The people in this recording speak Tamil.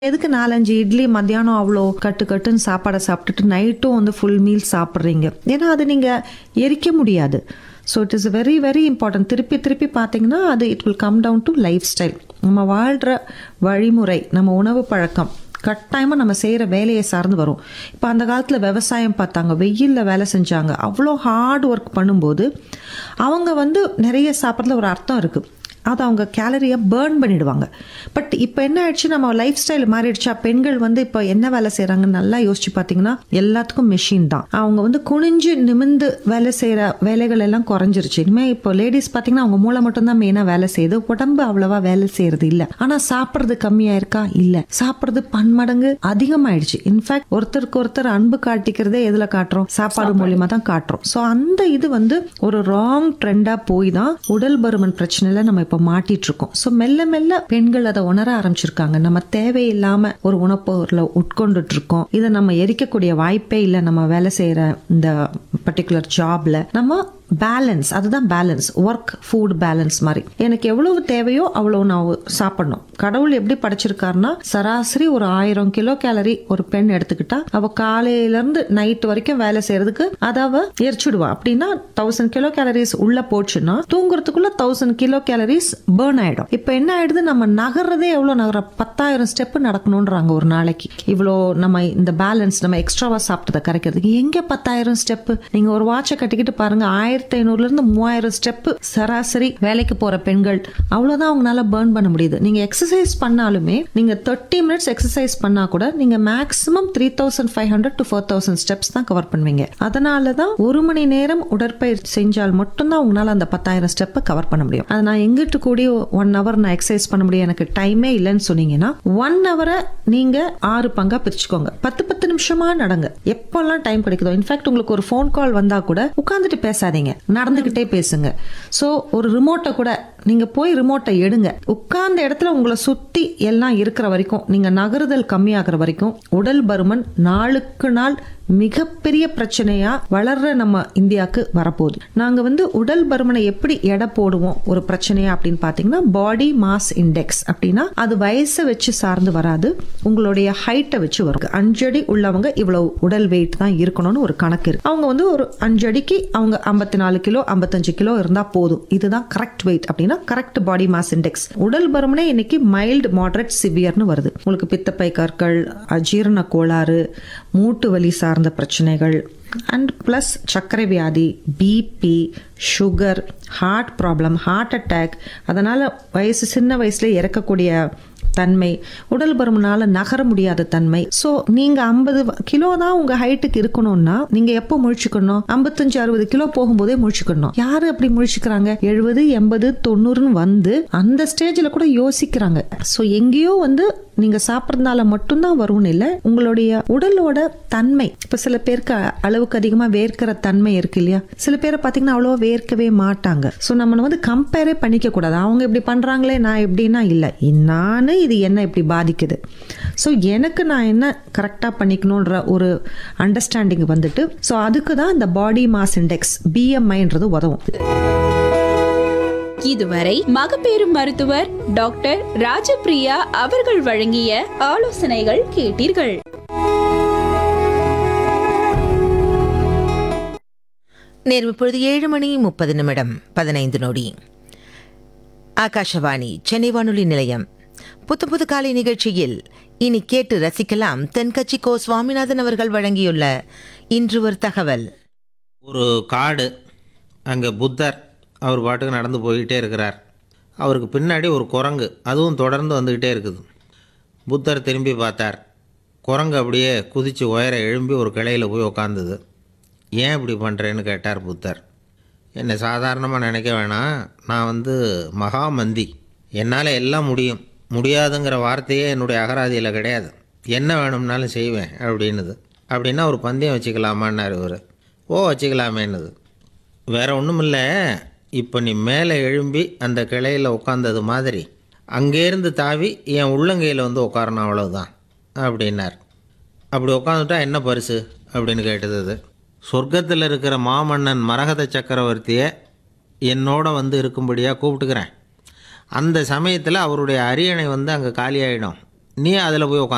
எதுக்கு நாலஞ்சு இட்லி மத்தியானம் அவ்வளோ கட்டு கட்டுன்னு சாப்பாடை சாப்பிட்டுட்டு நைட்டும் வந்து ஃபுல் மீல் சாப்பிட்றீங்க ஏன்னா அது நீங்கள் எரிக்க முடியாது so it is very very important திருப்பி திருப்பி பார்த்தீங்கன்னா அது it will come down to lifestyle நம்ம வாழ்கிற வழிமுறை நம்ம உணவு பழக்கம் கட்டாயமாக நம்ம செய்கிற வேலையை சார்ந்து வரும் இப்போ அந்த காலத்தில் விவசாயம் பார்த்தாங்க வெயிலில் வேலை செஞ்சாங்க அவ்வளோ ஹார்ட் ஒர்க் பண்ணும்போது அவங்க வந்து நிறைய சாப்பிட்றதுல ஒரு அர்த்தம் இருக்குது அதை அவங்க கேலரியை பேர்ன் பண்ணிடுவாங்க பட் இப்போ என்ன ஆயிடுச்சு நம்ம லைஃப் ஸ்டைல் மாறிடுச்சா பெண்கள் வந்து இப்போ என்ன வேலை செய்கிறாங்கன்னு நல்லா யோசிச்சு பார்த்தீங்கன்னா எல்லாத்துக்கும் மெஷின் தான் அவங்க வந்து குனிஞ்சு நிமிந்து வேலை செய்கிற வேலைகள் எல்லாம் குறைஞ்சிருச்சு இனிமேல் இப்போ லேடிஸ் பார்த்தீங்கன்னா அவங்க மூளை மட்டும்தான் மெயினாக வேலை செய்யுது உடம்பு அவ்வளவா வேலை செய்யறது இல்லை ஆனால் சாப்பிட்றது கம்மியாக இருக்கா இல்லை சாப்பிட்றது பன்மடங்கு அதிகமாயிடுச்சு இன்ஃபேக்ட் ஒருத்தருக்கு ஒருத்தர் அன்பு காட்டிக்கிறதே எதில் காட்டுறோம் சாப்பாடு மூலியமா தான் காட்டுறோம் ஸோ அந்த இது வந்து ஒரு ராங் ட்ரெண்டாக போய் தான் உடல் பருமன் பிரச்சனையில நம்ம இப்போ மாட்டிட்டு இருக்கோம் ஸோ மெல்ல மெல்ல பெண்கள் அதை உணர ஆரம்பிச்சிருக்காங்க நம்ம தேவையில்லாம ஒரு உணப்பொருளை உட்கொண்டுட்டு இருக்கோம் இதை நம்ம எரிக்கக்கூடிய வாய்ப்பே இல்லை நம்ம வேலை செய்யற இந்த பர்டிகுலர் ஜாப்ல நம்ம பேலன்ஸ் அதுதான் பேலன்ஸ் ஒர்க் ஃபுட் பேலன்ஸ் மாதிரி எனக்கு எவ்வளவு தேவையோ அவ்வளோ நான் சாப்பிடணும் கடவுள் எப்படி படைச்சிருக்காருன்னா சராசரி ஒரு ஆயிரம் கிலோ கேலரி ஒரு பெண் எடுத்துக்கிட்டா அவ காலையில இருந்து நைட் வரைக்கும் வேலை செய்யறதுக்கு அதை அவ எரிச்சுடுவா அப்படின்னா தௌசண்ட் கிலோ கேலரிஸ் உள்ள போச்சுன்னா தூங்குறதுக்குள்ள தௌசண்ட் கிலோ கேலரிஸ் பேர்ன் ஆயிடும் இப்போ என்ன ஆயிடுது நம்ம நகர்றதே எவ்வளோ நகர பத்தாயிரம் ஸ்டெப் நடக்கணுன்றாங்க ஒரு நாளைக்கு இவ்வளோ நம்ம இந்த பேலன்ஸ் நம்ம எக்ஸ்ட்ராவா சாப்பிட்டதை கரைக்கிறதுக்கு எங்க பத்தாயிரம் ஸ்டெப் நீங்க ஒரு வாட்சை கட்டிக்கிட்டு பாருங்க ஆயிரத்தி ஐநூறுல இருந்து மூவாயிரம் ஸ்டெப் சராசரி வேலைக்கு போற பெண்கள் அவ்வளவுதான் அவங்களால பேர்ன் பண்ண முடியுது நீங்க எக்ஸசைஸ் பண்ணாலுமே நீங்க தேர்ட்டி மினிட்ஸ் எக்ஸசைஸ் பண்ணா கூட நீங்க maximum three thousand five hundred to four thousand steps தான் கவர் பண்ணுவீங்க அதனால தான் ஒரு மணி நேரம் உடற்பயிற்சி செஞ்சால் மட்டும்தான் உங்களால அந்த பத்தாயிரம் ஸ்டெப்பை கவர் பண்ண முடியும் அது நான் எங்கிட்டு கூடி ஒன் ஹவர் நான் எக்ஸசைஸ் பண்ண முடியும் எனக்கு டைமே இல்லைன்னு சொன்னீங்கன்னா ஒன் ஹவரை நீங்க ஆறு பங்கா பிரிச்சுக்கோங்க பத்து பத்து நிமிஷமா நடங்க எப்பெல்லாம் டைம் கிடைக்குதோ இன்ஃபேக்ட் உங்களுக்கு ஒரு ஃபோன் கால் வந்தா கூட உட்காந்துட்டு பேசாதீங்க நடந்துகிட்டே பேசுங்க ஸோ ஒரு ரிமோட்டை கூட நீங்க போய் ரிமோட்டை எடுங்க உட்கார்ந்த இடத்துல உங்களை சுத்தி எல்லாம் இருக்கிற வரைக்கும் நீங்க நகருதல் கம்மியாகிற வரைக்கும் உடல் பருமன் நாளுக்கு நாள் மிகப்பெரிய பிரச்சனையா வளர்ற நம்ம இந்தியாவுக்கு வரப்போகுது நாங்க வந்து உடல் பருமனை எப்படி எடை போடுவோம் ஒரு பிரச்சனையா அப்படின்னு பாத்தீங்கன்னா பாடி மாஸ் இண்டெக்ஸ் அப்படின்னா அது வயசை வச்சு சார்ந்து வராது உங்களுடைய ஹைட்டை வச்சு வரும் அஞ்சடி உள்ளவங்க இவ்வளவு உடல் வெயிட் தான் இருக்கணும்னு ஒரு கணக்கு இருக்கு அவங்க வந்து ஒரு அஞ்சடிக்கு அவங்க ஐம்பத்தி நாலு கிலோ ஐம்பத்தஞ்சு கிலோ இருந்தா போதும் இதுதான் கரெக்ட் வெயிட் அப்படின்னா கரெக்ட் பாடி மாஸ் இண்டெக்ஸ் உடல் பருமனே இன்னைக்கு மைல்டு மாடரேட் சிவியர்னு வருது உங்களுக்கு பித்தப்பை கற்கள் அஜீரண கோளாறு மூட்டு வலி சார்ந்த பிரச்சனைகள் அண்ட் ப்ளஸ் சர்க்கரை வியாதி BP sugar heart problem heart attack அதனால் வயசு சின்ன வயசுல இறக்கக்கூடிய தன்மை உடல் பருமனால நகர முடியாத தன்மை ஸோ நீங்க ஐம்பது கிலோ தான் உங்க ஹைட்டுக்கு இருக்கணும்னா நீங்க எப்போ முழிச்சுக்கணும் ஐம்பத்தஞ்சு அறுபது கிலோ போகும்போதே முழிச்சுக்கணும் யாரு அப்படி முழிச்சுக்கிறாங்க எழுபது எண்பது தொண்ணூறுன்னு வந்து அந்த ஸ்டேஜில் கூட யோசிக்கிறாங்க ஸோ எங்கேயோ வந்து நீங்க சாப்பிட்றதுனால மட்டும்தான் வரும்னு இல்லை உங்களுடைய உடலோட தன்மை இப்போ சில பேருக்கு அ- அளவுக்கு அதிகமாக வேர்க்கிற தன்மை இருக்கு இல்லையா சில பேரை பார்த்தீங்கன்னா அவ்வளோ வேர்க்கவே மாட்டாங்க ஸோ நம்மளை வந்து கம்பேரே பண்ணிக்க கூடாது அவங்க இப்படி பண்றாங்களே நான் எப்படின்னா இல்லை நான் இது என்ன இப்படி பாதிக்குது ஸோ எனக்கு நான் என்ன கரெக்டாக பண்ணிக்கணுன்ற ஒரு அண்டர்ஸ்டாண்டிங் வந்துட்டு ஸோ அதுக்கு தான் இந்த பாடி மாஸ் இண்டெக்ஸ் பிஎம்ஐன்றது உதவும் இதுவரை மகப்பேறு மருத்துவர் டாக்டர் ராஜபிரியா அவர்கள் வழங்கிய ஆலோசனைகள் கேட்டீர்கள் நேரம் இப்பொழுது ஏழு மணி முப்பது நிமிடம் பதினைந்து நொடி ஆகாஷவாணி சென்னை வானொலி நிலையம் புத்து புது காலை நிகழ்ச்சியில் இனி கேட்டு ரசிக்கலாம் தென்கட்சி கோ சுவாமிநாதன் அவர்கள் வழங்கியுள்ள இன்று ஒரு தகவல் ஒரு காடு அங்கே புத்தர் அவர் பாட்டுக்கு நடந்து போய்கிட்டே இருக்கிறார் அவருக்கு பின்னாடி ஒரு குரங்கு அதுவும் தொடர்ந்து வந்துக்கிட்டே இருக்குது புத்தர் திரும்பி பார்த்தார் குரங்கு அப்படியே குதித்து உயர எழும்பி ஒரு கிளையில் போய் உக்காந்தது ஏன் இப்படி பண்ணுறேன்னு கேட்டார் புத்தர் என்னை சாதாரணமாக நினைக்க வேணாம் நான் வந்து மகாமந்தி என்னால் எல்லாம் முடியும் முடியாதுங்கிற வார்த்தையே என்னுடைய அகராதியில் கிடையாது என்ன வேணும்னாலும் செய்வேன் அப்படின்னுது அப்படின்னா ஒரு பந்தயம் வச்சுக்கலாமான்னார் இவர் ஓ வச்சுக்கலாமேன்னுது வேற ஒன்றும் இல்லை இப்போ நீ மேலே எழும்பி அந்த கிளையில் உட்காந்தது மாதிரி அங்கேருந்து தாவி என் உள்ளங்கையில் வந்து உட்காரணும் அவ்வளவுதான் அப்படின்னார் அப்படி உட்காந்துட்டா என்ன பரிசு அப்படின்னு கேட்டது அது சொர்க்கத்தில் இருக்கிற மாமன்னன் மரகத சக்கரவர்த்தியை என்னோட வந்து இருக்கும்படியாக கூப்பிட்டுக்கிறேன் அந்த சமயத்தில் அவருடைய அரியணை வந்து அங்கே காலியாயிடும் நீ அதில் போய் உட்காந்து